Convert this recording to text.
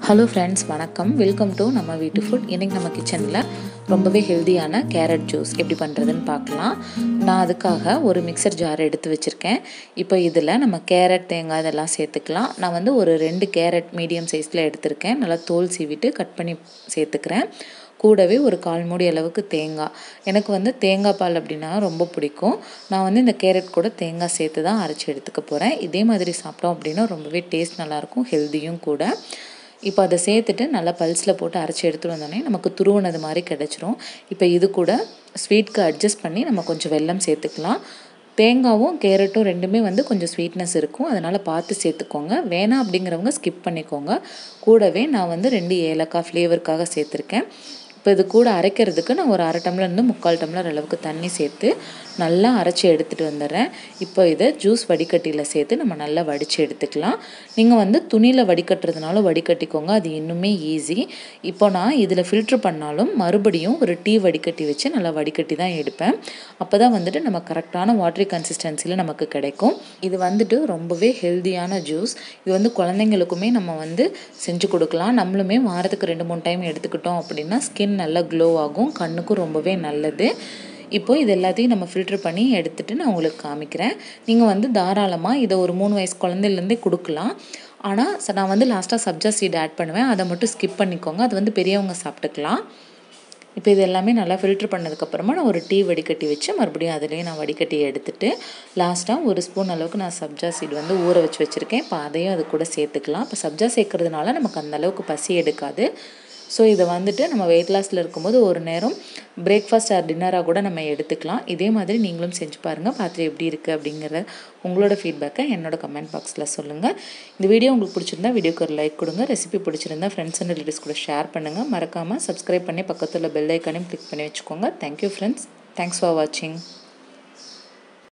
hello friends வணக்கம் welcome to நம்ம வீட்டு ஃபுட் இன்றைக்கி நம்ம கிச்சனில் ரொம்பவே ஹெல்தியான கேரட் ஜூஸ் எப்படி பண்ணுறதுன்னு பார்க்கலாம் நான் அதுக்காக ஒரு மிக்சர் ஜார் எடுத்து வச்சுருக்கேன் இப்போ இதில் நம்ம கேரட் தேங்காய் இதெல்லாம் சேர்த்துக்கலாம் நான் வந்து ஒரு ரெண்டு கேரட் மீடியம் சைஸில் எடுத்திருக்கேன் நல்லா தோல் சீவிட்டு கட் பண்ணி சேர்த்துக்கிறேன் கூடவே ஒரு கால் மூடி அளவுக்கு தேங்காய் எனக்கு வந்து தேங்காய் பால் அப்படின்னா ரொம்ப பிடிக்கும் நான் வந்து இந்த கேரட் கூட தேங்காய் சேர்த்து தான் அரைச்சி எடுத்துக்க போகிறேன் இதே மாதிரி சாப்பிட்டோம் அப்படின்னா ரொம்பவே டேஸ்ட் நல்லாயிருக்கும் ஹெல்த்தியும் கூட இப்போ அதை சேர்த்துட்டு நல்லா பல்ஸில் போட்டு அரைச்சி எடுத்துகிட்டு வந்தோடனே நமக்கு துருவனது மாதிரி கிடச்சிரும் இப்போ இது கூட ஸ்வீட்க்கு அட்ஜஸ்ட் பண்ணி நம்ம கொஞ்சம் வெல்லம் சேர்த்துக்கலாம் தேங்காவும் கேரட்டும் ரெண்டுமே வந்து கொஞ்சம் ஸ்வீட்னஸ் இருக்கும் அதனால் பார்த்து சேர்த்துக்கோங்க வேணாம் அப்படிங்கிறவங்க ஸ்கிப் பண்ணிக்கோங்க கூடவே நான் வந்து ரெண்டு ஏலக்காய் ஃப்ளேவருக்காக சேர்த்துருக்கேன் இப்போ இது கூட அரைக்கிறதுக்கு நான் ஒரு அரை டம்ளர்லேருந்து முக்கால் டம்ளர் அளவுக்கு தண்ணி சேர்த்து நல்லா அரைச்சி எடுத்துகிட்டு வந்துடுறேன் இப்போ இதை ஜூஸ் வடிகட்டியில் சேர்த்து நம்ம நல்லா வடித்து எடுத்துக்கலாம் நீங்கள் வந்து துணியில் வடிகட்டுறதுனால வடிகட்டிக்கோங்க அது இன்னுமே ஈஸி இப்போ நான் இதில் ஃபில்ட்ரு பண்ணாலும் மறுபடியும் ஒரு டீ வடிகட்டி வச்சு நல்லா வடிகட்டி தான் எடுப்பேன் அப்போ தான் வந்துட்டு நம்ம கரெக்டான வாட்டரி கன்சிஸ்டன்சியில் நமக்கு கிடைக்கும் இது வந்துட்டு ரொம்பவே ஹெல்தியான ஜூஸ் இது வந்து குழந்தைங்களுக்குமே நம்ம வந்து செஞ்சு கொடுக்கலாம் நம்மளுமே வாரத்துக்கு ரெண்டு மூணு டைம் எடுத்துக்கிட்டோம் அப்படின்னா ஸ்கின் நல்லா க்ளோ ஆகும் கண்ணுக்கும் ரொம்பவே நல்லது இப்போது இது எல்லாத்தையும் நம்ம ஃபில்ட்ரு பண்ணி எடுத்துகிட்டு நான் உங்களுக்கு காமிக்கிறேன் நீங்கள் வந்து தாராளமாக இதை ஒரு மூணு வயசு குழந்தைலேருந்தே கொடுக்கலாம் ஆனால் நான் வந்து லாஸ்ட்டாக சப்ஜா சீட் ஆட் பண்ணுவேன் அதை மட்டும் ஸ்கிப் பண்ணிக்கோங்க அது வந்து பெரியவங்க சாப்பிட்டுக்கலாம் இப்போ இது எல்லாமே நல்லா ஃபில்ட்ரு பண்ணதுக்கப்புறமா நான் ஒரு டீ வடிகட்டி வச்சு மறுபடியும் அதிலேயே நான் வடிகட்டி எடுத்துட்டு லாஸ்ட்டாக ஒரு ஸ்பூன் அளவுக்கு நான் சப்ஜா சீடு வந்து ஊற வச்சு வச்சுருக்கேன் இப்போ அதையும் அது கூட சேர்த்துக்கலாம் இப்போ சப்ஜா சேர்க்கறதுனால நமக்கு அந்த அளவுக்கு பசி எடுக்காது ஸோ இதை வந்துட்டு நம்ம வெயிட் லாஸில் இருக்கும்போது ஒரு நேரம் பிரேக்ஃபாஸ்ட் ஆர் டின்னராக கூட நம்ம எடுத்துக்கலாம் இதே மாதிரி நீங்களும் செஞ்சு பாருங்கள் பார்த்துட்டு எப்படி இருக்குது அப்படிங்கிற உங்களோட ஃபீட்பேக்கை என்னோட கமெண்ட் பாக்ஸில் சொல்லுங்கள் இந்த வீடியோ உங்களுக்கு பிடிச்சிருந்தா வீடியோக்கு ஒரு லைக் கொடுங்க ரெசிபி பிடிச்சிருந்தா ஃப்ரெண்ட்ஸ் அண்ட் ரிலேட்டிவ்ஸ் கூட ஷேர் பண்ணுங்கள் மறக்காமல் சப்ஸ்கிரைப் பண்ணி பக்கத்தில் பெல் ஐக்கானையும் கிளிக் பண்ணி வச்சுக்கோங்க தேங்க்யூ ஃப்ரெண்ட்ஸ் தேங்க்ஸ் ஃபார் வாட்சிங்